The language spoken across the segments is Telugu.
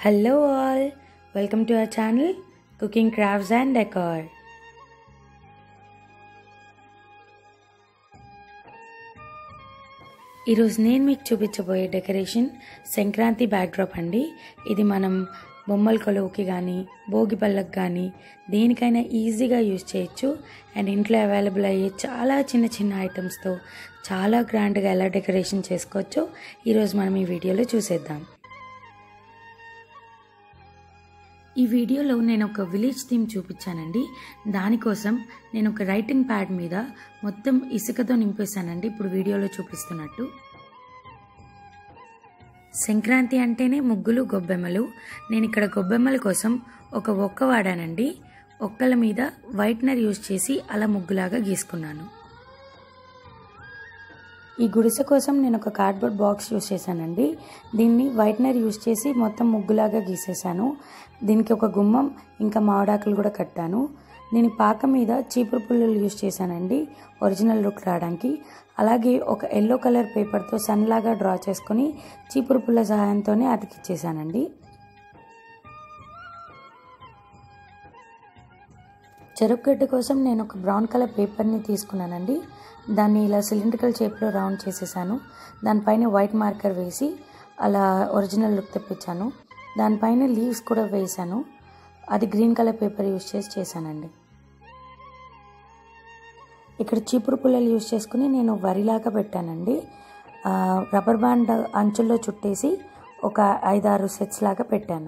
Hello all, welcome to our channel Cooking Crafts and Decor. ఈరోజు నేను మీకు చూపించబోయే డెకరేషన్ సంక్రాంతి బ్యాక్డ్రాప్ అండి ఇది మనం బొమ్మల కొలువుకి కానీ భోగి పళ్ళకి కానీ దేనికైనా ఈజీగా యూజ్ చేయొచ్చు అండ్ ఇంట్లో అవైలబుల్ అయ్యే చాలా చిన్న చిన్న ఐటమ్స్తో చాలా గ్రాండ్గా ఎలా డెకరేషన్ చేసుకోవచ్చో ఈరోజు మనం ఈ వీడియోలో చూసేద్దాం ఈ వీడియోలో నేను ఒక విలేజ్ థీమ్ చూపించానండి దానికోసం నేను ఒక రైటింగ్ ప్యాడ్ మీద మొత్తం ఇసుకతో నింపేశానండి ఇప్పుడు వీడియోలో చూపిస్తున్నట్టు సంక్రాంతి అంటేనే ముగ్గులు గొబ్బెమ్మలు నేను ఇక్కడ గొబ్బెమ్మల కోసం ఒక ఒక్క వాడానండి ఒక్కల మీద వైట్నర్ యూజ్ చేసి అలా ముగ్గులాగా గీసుకున్నాను ఈ గుడిసె కోసం నేను ఒక కార్డ్బోర్డ్ బాక్స్ యూస్ చేశానండి దీన్ని వైట్నర్ యూస్ చేసి మొత్తం ముగ్గులాగా గీసేసాను దీనికి ఒక గుమ్మం ఇంకా మామిడాకులు కూడా కట్టాను నేను పాక మీద చీపురు పుల్లలు యూస్ చేశానండి ఒరిజినల్ లుక్ రావడానికి అలాగే ఒక ఎల్లో కలర్ పేపర్తో సన్ లాగా డ్రా చేసుకొని చీపురు పుల్ల సహాయంతోనే అతికిచ్చేసానండి చెరుకుగడ్డ కోసం నేను ఒక బ్రౌన్ కలర్ పేపర్ని తీసుకున్నానండి దాన్ని ఇలా సిలిండ్రికల్ షేప్లో రౌండ్ చేసేసాను దానిపైన వైట్ మార్కర్ వేసి అలా ఒరిజినల్ లుక్ తెప్పించాను దానిపైన లీవ్స్ కూడా వేసాను అది గ్రీన్ కలర్ పేపర్ యూస్ చేసి చేశానండి ఇక్కడ చీపురు పుల్లలు యూస్ చేసుకుని నేను వరిలాగా పెట్టానండి రబ్బర్ బ్యాండ్ అంచుల్లో చుట్టేసి ఒక ఐదారు సెట్స్ లాగా పెట్టాను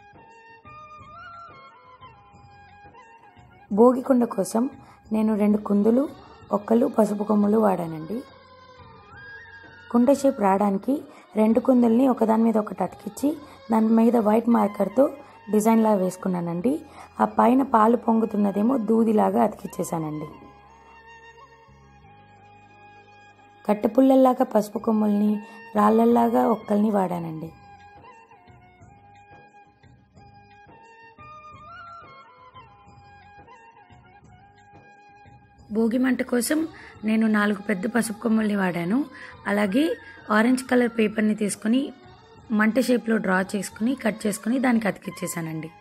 భోగికుండ కోసం నేను రెండు కుందులు ఒక్కలు పసుపు కొమ్ములు వాడానండి కుండ షేప్ రావడానికి రెండు కుందుల్ని ఒకదాని మీద ఒకటి అతికిచ్చి దాని మీద వైట్ మార్కర్తో డిజైన్లా వేసుకున్నానండి ఆ పైన పాలు పొంగుతున్నదేమో దూదిలాగా అతికిచ్చేసానండి కట్టెపుల్లల్లాగా పసుపు కొమ్ముల్ని రాళ్ళల్లాగా ఒక్కల్ని వాడానండి భోగి మంట కోసం నేను నాలుగు పెద్ద పసుపు కొమ్మల్ని వాడాను అలాగే ఆరెంజ్ కలర్ పేపర్ని తీసుకొని మంట షేప్లో డ్రా చేసుకుని కట్ చేసుకుని దానికి అతికిచ్చేసానండి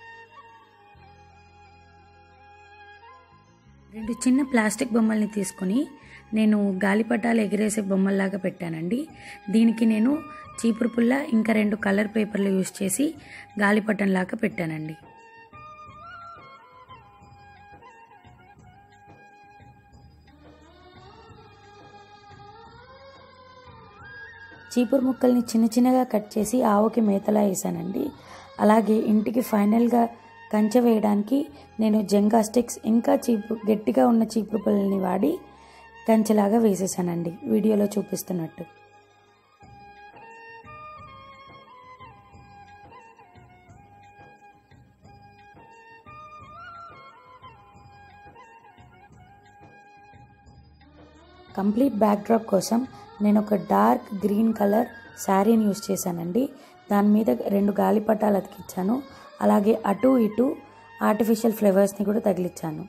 రెండు చిన్న ప్లాస్టిక్ బొమ్మల్ని తీసుకుని నేను గాలిపటాలు ఎగిరేసే బొమ్మల్లాగా పెట్టానండి దీనికి నేను చీపురు పుల్ల ఇంకా రెండు కలర్ పేపర్లు యూస్ చేసి గాలిపటంలాగా పెట్టానండి చీపురు ముక్కల్ని చిన్న చిన్నగా కట్ చేసి ఆవుకి మేతలా వేసానండి అలాగే ఇంటికి ఫైనల్గా కంచె వేయడానికి నేను జంగా స్టిక్స్ ఇంకా చీపు గట్టిగా ఉన్న చీపురు పుల్లల్ని వాడి కంచెలాగా వేసేసానండి వీడియోలో చూపిస్తున్నట్టు కంప్లీట్ బ్యాక్డ్రాప్ కోసం నేను ఒక డార్క్ గ్రీన్ కలర్ శారీని యూస్ చేశానండి దాని మీద రెండు గాలిపటాలు అతికిచ్చాను అలాగే అటు ఇటు ఆర్టిఫిషియల్ ఫ్లేవర్స్ని కూడా తగిలిచ్చాను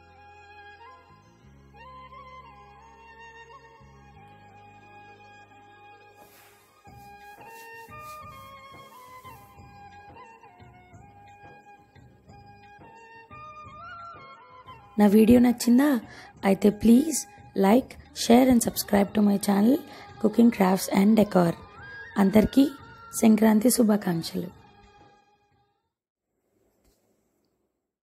నా వీడియో నచ్చిందా అయితే please like share and subscribe to my channel cooking crafts and decor అందరికీ సంక్రాంతి శుభాకాంక్షలు